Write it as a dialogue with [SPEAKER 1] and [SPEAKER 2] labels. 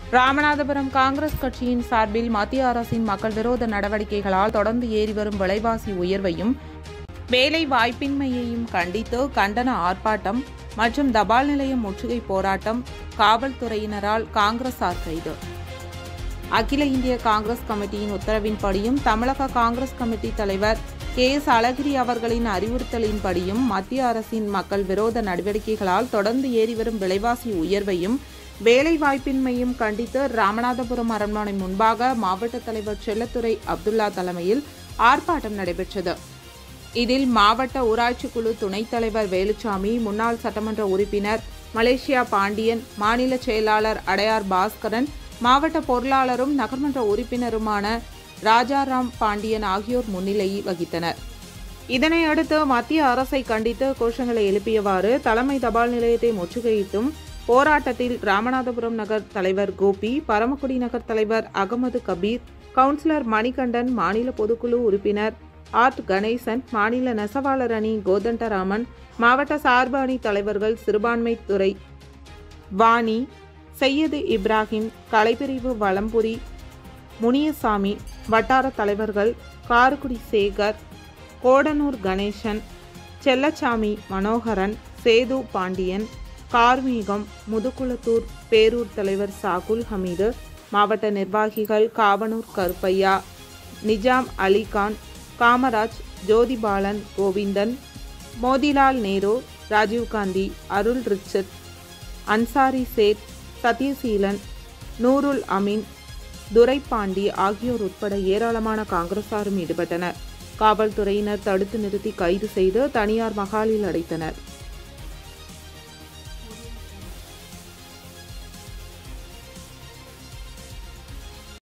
[SPEAKER 1] ராமநாதபுரம் காங்கிரஸ் கட்சியின் சார்பில் மத்திய அரசின் மக்கள் விரோத நடவடிக்கைகளால் தொடர்ந்து ஏறி வரும் விலைவாசி உயர்வையும் வேலை வாய்ப்பின்மையையும் கண்டித்து கண்டன ஆர்ப்பாட்டம் மற்றும் தபால் நிலைய முற்றுகை போராட்டம் காவல்துறையினரால் காங்கிரசார் கைது அகில இந்திய காங்கிரஸ் கமிட்டியின் உத்தரவின்படியும் தமிழக காங்கிரஸ் கமிட்டி தலைவர் கே எஸ் அழகிரி அவர்களின் அறிவுறுத்தலின்படியும் மத்திய அரசின் மக்கள் விரோத நடவடிக்கைகளால் தொடர்ந்து ஏறிவரும் விலைவாசி உயர்வையும் வேலைவாய்ப்பின்மையும் கண்டித்து ராமநாதபுரம் அரண்மனை முன்பாக மாவட்ட தலைவர் செல்லத்துறை அப்துல்லா தலைமையில் ஆர்ப்பாட்டம் நடைபெற்றது இதில் மாவட்ட ஊராட்சி குழு துணைத் தலைவர் வேலுச்சாமி முன்னாள் சட்டமன்ற உறுப்பினர் மலேசியா பாண்டியன் மாநில செயலாளர் அடையார் பாஸ்கரன் மாவட்ட பொருளாளரும் நகர்மன்ற உறுப்பினருமான ராஜாராம் பாண்டியன் ஆகியோர் முன்னிலை வகித்தனர் இதனையடுத்து மத்திய அரசை கண்டித்து கோஷங்களை எழுப்பியவாறு தலைமை தபால் நிலையத்தை முற்றுகையிட்டும் போராட்டத்தில் ராமநாதபுரம் நகர் தலைவர் கோபி பரமக்குடி நகர் தலைவர் அகமது கபீர் கவுன்சிலர் மணிகண்டன் மாநில பொதுக்குழு உறுப்பினர் ஆர்ட் கணேசன் மாநில நெசவாளர் அணி கோதண்டராமன் மாவட்ட சார்பு அணி தலைவர்கள் சிறுபான்மை துறை வாணி சையது இப்ராஹிம் கலைப்பிரிவு வலம்புரி முனியசாமி வட்டார தலைவர்கள் காரக்குடி சேகர் கோடனூர் கணேசன் செல்லச்சாமி மனோகரன் சேது பாண்டியன் கார்மீகம் முதுகுளத்தூர் பேரூர் தலைவர் சாகுல் ஹமீது மாவட்ட நிர்வாகிகள் காவனூர் கருப்பையா நிஜாம் அலிகான் காமராஜ் ஜோதிபாலன் கோவிந்தன் மோதிலால் நேரு ராஜீவ்காந்தி அருள் ரிச்சர்ட் அன்சாரி சேட் சத்யசீலன் நூருல் அமீன் துரைபாண்டி ஆகியோர் உட்பட ஏராளமான காங்கிரசாரும் ஈடுபட்டனர் காவல்துறையினர் தடுத்து நிறுத்தி கைது செய்து தனியார் மகாலில் அடைத்தனர்